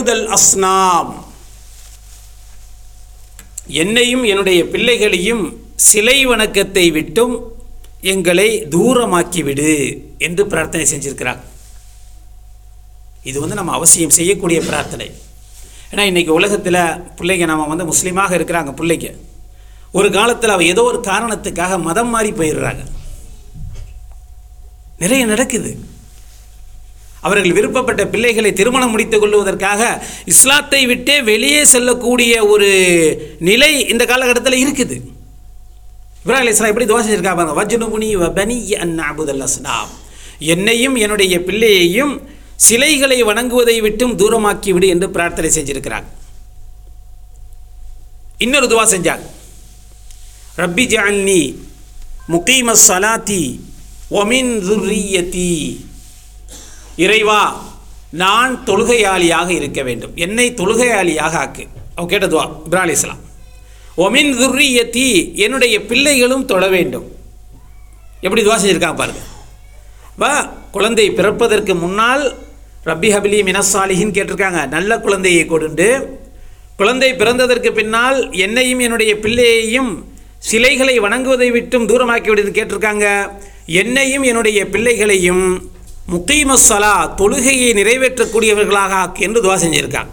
நஅபுதல் அஸ்னாம் என்னையும் என்னுடைய பிள்ளைகளையும் சிலை வணக்கத்தை விட்டும் எங்களை தூரமாக்கிவிடு என்று பிரார்த்தனை செஞ்சிருக்கிறார் இது வந்து நம்ம அவசியம் செய்யக்கூடிய பிரார்த்தனை ஏன்னா இன்றைக்கி உலகத்தில் பிள்ளைங்க நம்ம வந்து முஸ்லீமாக இருக்கிறாங்க பிள்ளைங்க ஒரு காலத்தில் அவ ஏதோ ஒரு காரணத்துக்காக மதம் மாறி போயிடுறாங்க நிறைய நடக்குது அவர்கள் விருப்பப்பட்ட பிள்ளைகளை திருமணம் முடித்துக் கொள்வதற்காக இஸ்லாத்தை விட்டே வெளியே செல்லக்கூடிய ஒரு நிலை இந்த காலகட்டத்தில் இருக்குது இப்ராஹிம் இஸ்லாம் எப்படி துவா செஞ்சிருக்காங்க பாருங்க வஜ்னுபுனி வபனி அன் அபுதல் அஸ்னாம் என்னையும் என்னுடைய பிள்ளையையும் சிலைகளை வணங்குவதை விட்டும் தூரமாக்கி விடு என்று பிரார்த்தனை செஞ்சிருக்கிறாங்க இன்னொரு துவா செஞ்சாங்க ரப்பி ஜஅல்னி முகீம சலாத்தி ஒமின் துர்ரியத்தி இறைவா நான் தொழுகையாளியாக இருக்க வேண்டும் என்னை தொழுகையாளியாக ஆக்கு அவன் கேட்ட துவா இப்ராஹிம் இஸ்லாம் ஒமின் துர்ரியத்தி என்னுடைய பிள்ளைகளும் தொழ வேண்டும் எப்படி துவா செஞ்சுருக்காங்க பாருங்க வா குழந்தை பிறப்பதற்கு முன்னால் ரப்பி ஹபிலி மினசாலிஹின்னு கேட்டிருக்காங்க நல்ல குழந்தையை கொடுண்டு குழந்தை பிறந்ததற்கு பின்னால் என்னையும் என்னுடைய பிள்ளையையும் சிலைகளை வணங்குவதை விட்டும் தூரமாக்கி விடுன்னு கேட்டிருக்காங்க என்னையும் என்னுடைய பிள்ளைகளையும் முக்கீமஸ்ஸலா தொழுகையை நிறைவேற்றக்கூடியவர்களாக ஆக்கு என்று துவா செஞ்சிருக்காங்க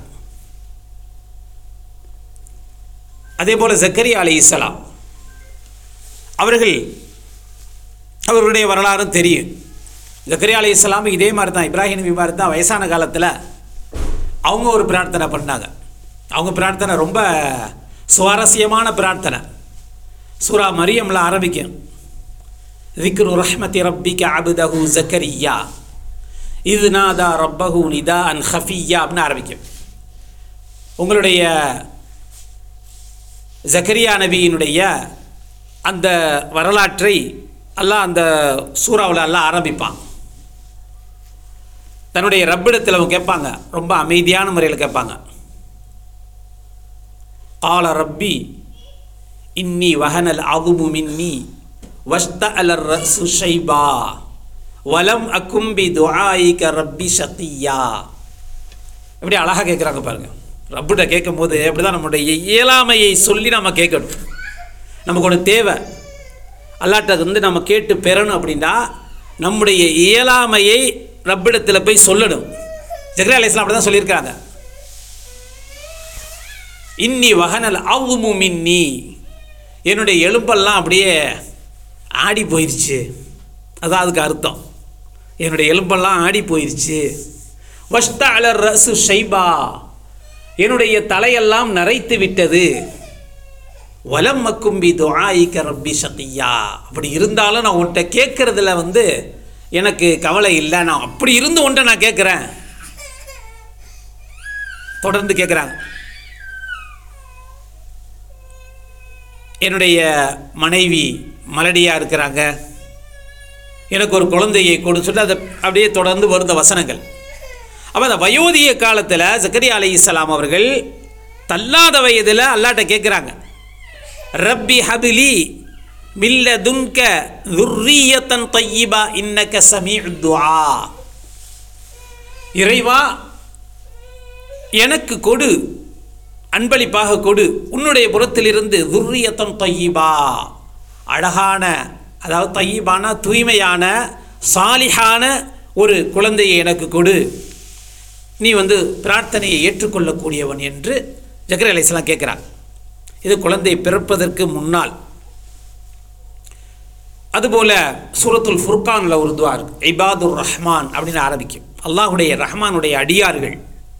அதே போல் ஜக்கரியா அலி இஸ்லாம் அவர்கள் அவர்களுடைய வரலாறும் தெரியும் ஜக்கரியா அலி இஸ்லாம் இதே மாதிரி தான் இப்ராஹிம் நபி மாதிரி தான் வயசான காலத்தில் அவங்க ஒரு பிரார்த்தனை பண்ணாங்க அவங்க பிரார்த்தனை ரொம்ப சுவாரஸ்யமான பிரார்த்தனை சூரா மரியம்ல ஆரம்பிக்கும் ذكر رحمة ربك عبده زكريا إذ نادى ربه نداء خفيا அப்படின்னு ஆரம்பிக்கும் உங்களுடைய ஜக்கரியா நபியினுடைய அந்த வரலாற்றை அல்லாஹ் அந்த சூறாவில் எல்லாம் ஆரம்பிப்பான் தன்னுடைய ரப்பிடத்தில் அவங்க கேட்பாங்க ரொம்ப அமைதியான முறையில் கேட்பாங்க கால ரப்பி இன்னி வஹனல் அகுபு மின்னி வஷ்த அலர் ரசு ஷைபா வலம் அக்கும்பி துஆயிக ரப்பி ஷத்தியா எப்படி அழகாக கேட்குறாங்க பாருங்க ரப்பிட்ட கேட்கும் போது அப்படி தான் நம்முடைய இயலாமையை சொல்லி நம்ம கேட்கணும் நமக்கு ஒன்று தேவை அல்லாட்ட வந்து நம்ம கேட்டு பெறணும் அப்படின்னா நம்முடைய இயலாமையை ரப்பிடத்தில் போய் சொல்லணும் ஜக்ரா அலிஸ்லாம் அப்படி தான் சொல்லியிருக்காங்க இன்னி வகனல் அவுமு மின்னி என்னுடைய எலும்பெல்லாம் அப்படியே ஆடி போயிடுச்சு அதான் அதுக்கு அர்த்தம் என்னுடைய எலும்பெல்லாம் ஆடி போயிடுச்சு வஷ்த அலர் ரசு ஷைபா என்னுடைய தலையெல்லாம் நரைத்து விட்டது வலம் மக்கும்பி துஆயிக்க ரப்பி ஷகியா அப்படி இருந்தாலும் நான் உன்கிட்ட கேட்குறதுல வந்து எனக்கு கவலை இல்லை நான் அப்படி இருந்து உன்ட்ட நான் கேட்குறேன் தொடர்ந்து கேட்குறாங்க என்னுடைய மனைவி மலடியாக இருக்கிறாங்க எனக்கு ஒரு குழந்தையை கொடு சொல்லி அதை அப்படியே தொடர்ந்து வருந்த வசனங்கள் அப்போ அந்த வயோதிக காலத்தில் ஜக்கரியா அலி இஸ்லாம் அவர்கள் தள்ளாத வயதில் அல்லாட்ட கேட்குறாங்க ரப்பி ஹபிலி மில்ல துன்க துர்ரியத்தன் தையிபா இன்னக்க சமீ துஆ இறைவா எனக்கு கொடு அன்பளிப்பாக கொடு உன்னுடைய புறத்திலிருந்து துர்ரியத்தன் தையிபா அழகான அதாவது தையிபான தூய்மையான சாலிஹான ஒரு குழந்தையை எனக்கு கொடு நீ வந்து பிரார்த்தனையை ஏற்றுக்கொள்ளக்கூடியவன் என்று ஜக்கர் அலிஸ்லாம் கேட்குறாங்க இது குழந்தை பிறப்பதற்கு முன்னால் அதுபோல் சூரத்துல் ஃபுர்கானில் ஒரு துவா இருக்கு இபாதுர் ரஹ்மான் அப்படின்னு ஆரம்பிக்கும் அல்லாஹுடைய ரஹ்மானுடைய அடியார்கள்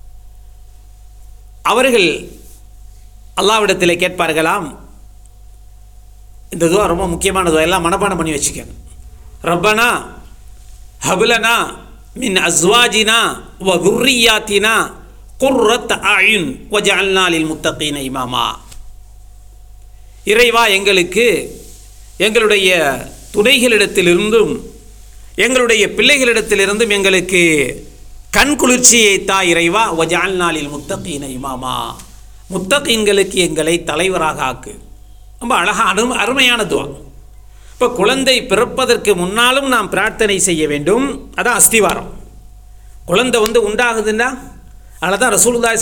அவர்கள் அல்லாவிடத்தில் கேட்பார்களாம் இந்த துவா ரொம்ப முக்கியமான துவா எல்லாம் மனப்பாடம் பண்ணி வச்சுக்கோங்க ரப்பனா ஹபுலனா மின் அஸ்வாஜினா வ துர்ரியாத்தினா குர்ரத் அயுன் வஜஅல்னா லில் முத்தகீன இமாமா இறைவா எங்களுக்கு எங்களுடைய துணைகளிடத்திலிருந்தும் எங்களுடைய பிள்ளைகளிடத்திலிருந்தும் எங்களுக்கு கண் குளிர்ச்சியை தா இறைவா வஜால்நாளில் முத்தகீன இமாமா முத்தகீன்களுக்கு எங்களை தலைவராக ஆக்கு ரொம்ப அழகாக அரு அருமையான துவா இப்போ குழந்தை பிறப்பதற்கு முன்னாலும் நாம் பிரார்த்தனை செய்ய வேண்டும் அதான் அஸ்திவாரம் குழந்தை வந்து உண்டாகுதுன்னா அதில் தான் ரசூலுல்லாஹி